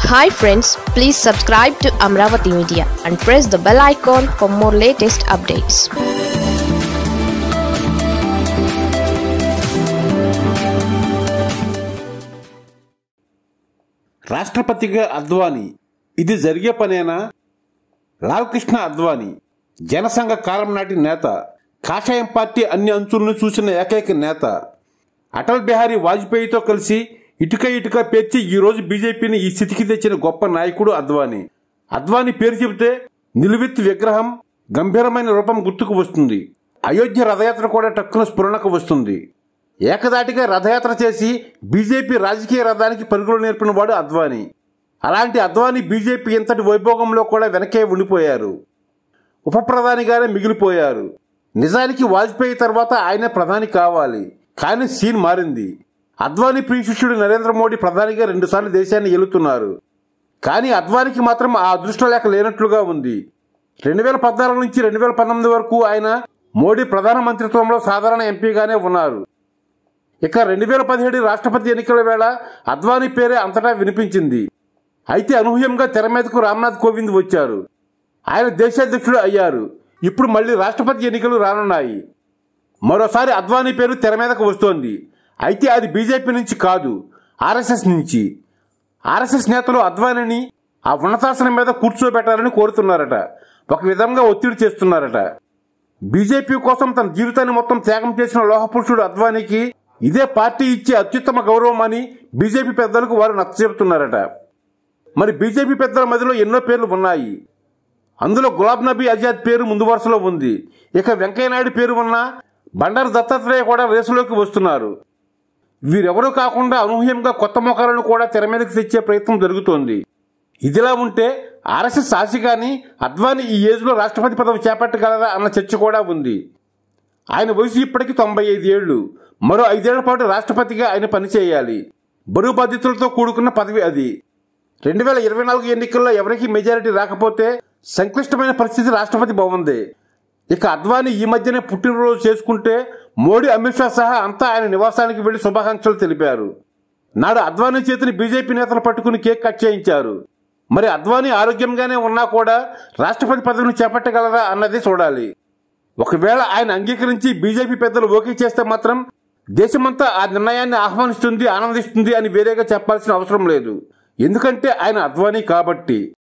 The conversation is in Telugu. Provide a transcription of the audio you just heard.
hi friends please subscribe to Amaravati media and press the bell icon for more latest updates రాష్ట్రపతిగా అద్వానీ ఇది జరిగే పనేనా లాల్కృష్ణ అద్వానీ జనసంఘ కాలం నాటి నేత కాషాయం పార్టీ అన్ని అంచులను చూసిన ఏకైక నేత అటల్ బిహారీ వాజ్పేయితో కలిసి ఇటుక ఇటుక పేర్చి ఈ రోజు బీజేపీని ఈ స్థితికి తెచ్చిన గొప్ప నాయకుడు అద్వానీ అద్వానీ పేరు చెబితే నిలువెత్తు విగ్రహం గంభీరమైన రూపం గుర్తుకు వస్తుంది అయోధ్య రథయాత్ర కూడా టక్కున స్ఫురణకు వస్తుంది ఏకదాటిగా రథయాత్ర చేసి బీజేపీ రాజకీయ రథానికి పరుగులు నేర్పిన వాడు అద్వానీ అలాంటి అద్వానీ బీజేపీ ఇంతటి వైభోగంలో కూడా వెనకే ఉండిపోయారు ఉప ప్రధానిగానే మిగిలిపోయారు నిజానికి వాజ్పేయి తర్వాత ఆయన ప్రధాని కావాలి కానీ సీన్ మారింది అద్వానీ ప్రియ శిష్యుడు నరేంద్ర మోడీ ప్రధానిగా రెండుసార్లు దేశాన్ని ఏలుతున్నారు కానీ అద్వానికి మాత్రం ఆ అదృష్టం లేక లేనట్లుగా ఉంది రెండు వేల పద్నాలుగు నుంచి రెండు వేల పంతొమ్మిది వరకు ఆయన మోడీ ప్రధాన మంత్రిత్వంలో సాధారణ ఎంపీగానే ఉన్నారు ఇక రెండు వేల పదిహేడు రాష్ట్రపతి ఎన్నికల వేళ అద్వానీ పేరే అంతటా వినిపించింది అయితే అనూహ్యంగా తెర మీదకు రామ్నాథ్ కోవింద్ వచ్చారు ఆయన దేశాధ్యక్షుడు అయ్యారు ఇప్పుడు మళ్ళీ రాష్ట్రపతి ఎన్నికలు రానున్నాయి మరోసారి అద్వానీ పేరు తెర మీదకు వస్తోంది అయితే అది బీజేపీ నుంచి కాదు ఆర్ఎస్ఎస్ నుంచి ఆర్ఎస్ఎస్ నేతలు అద్వానీని ఆ ఉన్నతాసనం మీద కూర్చోబెట్టాలని కోరుతున్నారట ఒక విధంగా ఒత్తిడి చేస్తున్నారట బీజేపీ కోసం తన జీవితాన్ని మొత్తం త్యాగం చేసిన లోహపురుషుడు అద్వానీకి ఇదే పార్టీ ఇచ్చే అత్యుత్తమ గౌరవం అని బీజేపీ పెద్దలకు వారు నచ్చచెబుతున్నారట మరి బీజేపీ పెద్దల మధ్యలో ఎన్నో పేర్లు ఉన్నాయి అందులో గులాబ్ నబీ ఆజాద్ పేరు ముందు వరుసలో ఉంది ఇక వెంకయ్యనాయుడు పేరు ఉన్న బండారు దత్తాత్రేయ కూడా రేసులోకి వస్తున్నారు వీరెవరూ కాకుండా అనూహ్యంగా కొత్త మొఖాలను కూడా తెర మీదకి తెచ్చే ప్రయత్నం జరుగుతోంది ఇదిలా ఉంటే ఆర్ఎస్ఎస్ ఆశగాని అద్వానీ ఈ ఏజ్లో రాష్ట్రపతి పదవి చేపట్టగలరా అన్న చర్చ కూడా ఉంది ఆయన వయసు ఇప్పటికీ తొంభై ఐదు ఏళ్లు మరో ఐదేళ్ల పాటు రాష్ట్రపతిగా ఆయన పనిచేయాలి బరువు బాధ్యతలతో కూడుకున్న పదవి అది రెండు వేల ఇరవై నాలుగు ఎన్నికల్లో ఎవరికి మెజారిటీ రాకపోతే సంక్లిష్టమైన పరిస్థితి రాష్ట్రపతి బాగుంది ఇక అద్వానీ ఈ మధ్యనే పుట్టినరోజు చేసుకుంటే మోడీ అమిత్ షా సహా అంతా ఆయన నివాసానికి వెళ్లి శుభాకాంక్షలు తెలిపారు నాడు అద్వానీ చేతిని బీజేపీ నేతలు పట్టుకుని కేక్ కట్ చేయించారు మరి అద్వానీ ఆరోగ్యంగానే ఉన్నా కూడా రాష్ట్రపతి పదవిని చేపట్టగలరా అన్నది చూడాలి ఒకవేళ ఆయన అంగీకరించి బీజేపీ పెద్దలు ఓకే చేస్తే మాత్రం దేశమంతా ఆ నిర్ణయాన్ని ఆహ్వానిస్తుంది ఆనందిస్తుంది అని వేరేగా చెప్పాల్సిన అవసరం లేదు ఎందుకంటే ఆయన అద్వానీ కాబట్టి